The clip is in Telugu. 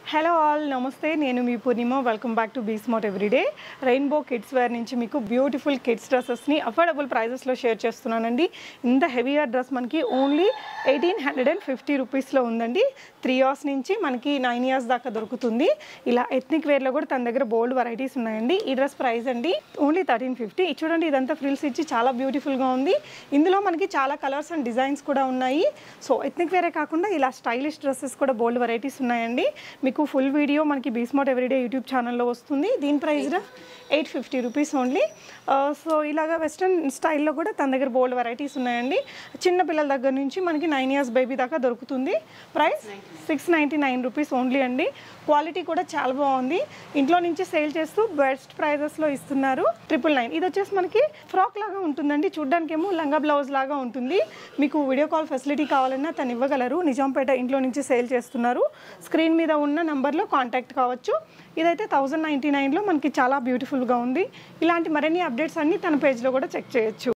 హలో ఆల్ నమస్తే నేను మీ Purnima welcome back to be smart everyday rainbow kids wear నుంచి మీకు బ్యూటిఫుల్ కిడ్స్ డ్రెస్సెస్ని అఫోర్డబుల్ ప్రైజెస్లో షేర్ చేస్తున్నానండి ఇంత హెవీయర్ డ్రెస్ మనకి only eighteen hundred and fifty రూపీస్లో ఉందండి త్రీ ఇయర్స్ నుంచి మనకి నైన్ ఇయర్స్ దాకా దొరుకుతుంది ఇలా ఎథ్నిక్ వేర్లో కూడా తన దగ్గర బోల్డ్ వెరైటీస్ ఉన్నాయండి ఈ డ్రెస్ ప్రైస్ అండి ఓన్లీ థర్టీన్ ఫిఫ్టీ చూడండి ఇదంతా ఫ్రిల్స్ ఇచ్చి చాలా బ్యూటిఫుల్గా ఉంది ఇందులో మనకి చాలా కలర్స్ అండ్ డిజైన్స్ కూడా ఉన్నాయి సో ఎథ్నిక్ వేరే కాకుండా ఇలా స్టైలిష్ డ్రెస్సెస్ కూడా బోల్డ్ వెరైటీస్ ఉన్నాయండి మీకు ఫుల్ వీడియో మనకి బీస్మార్ట్ ఎవ్రీడే యూట్యూబ్ ఛానల్లో వస్తుంది దీని price eight fifty rupees only so ఇలాగా వెస్ట్రన్ స్టైల్లో కూడా తన దగ్గర బోల్డ్ వెరైటీస్ ఉన్నాయండి చిన్న పిల్లల దగ్గర నుంచి మనకి నైన్ ఇయర్స్ బేబీ దాకా దొరుకుతుంది price six ninety nine rupees only అండి క్వాలిటీ కూడా చాలా బాగుంది ఇంట్లో నుంచి సేల్ చేస్తూ బెస్ట్ ప్రైజెస్లో ఇస్తున్నారు ట్రిపుల్ నైన్ ఇది వచ్చేసి మనకి ఫ్రాక్ లాగా ఉంటుందండి చూడ్డానికి ఏమో లంగా బ్లౌజ్ లాగా ఉంటుంది మీకు వీడియో కాల్ ఫెసిలిటీ కావాలన్నా తను ఇవ్వగలరు నిజాంపేట ఇంట్లో నుంచి సేల్ చేస్తున్నారు స్క్రీన్ మీద ఉన్న నంబర్లో కాంటాక్ట్ కావచ్చు ఇదైతే థౌజండ్ నైంటీ నైన్లో మనకి చాలా బ్యూటిఫుల్గా ఉంది ఇలాంటి మరిన్ని అప్డేట్స్ అన్నీ తన పేజ్లో కూడా చెక్ చేయొచ్చు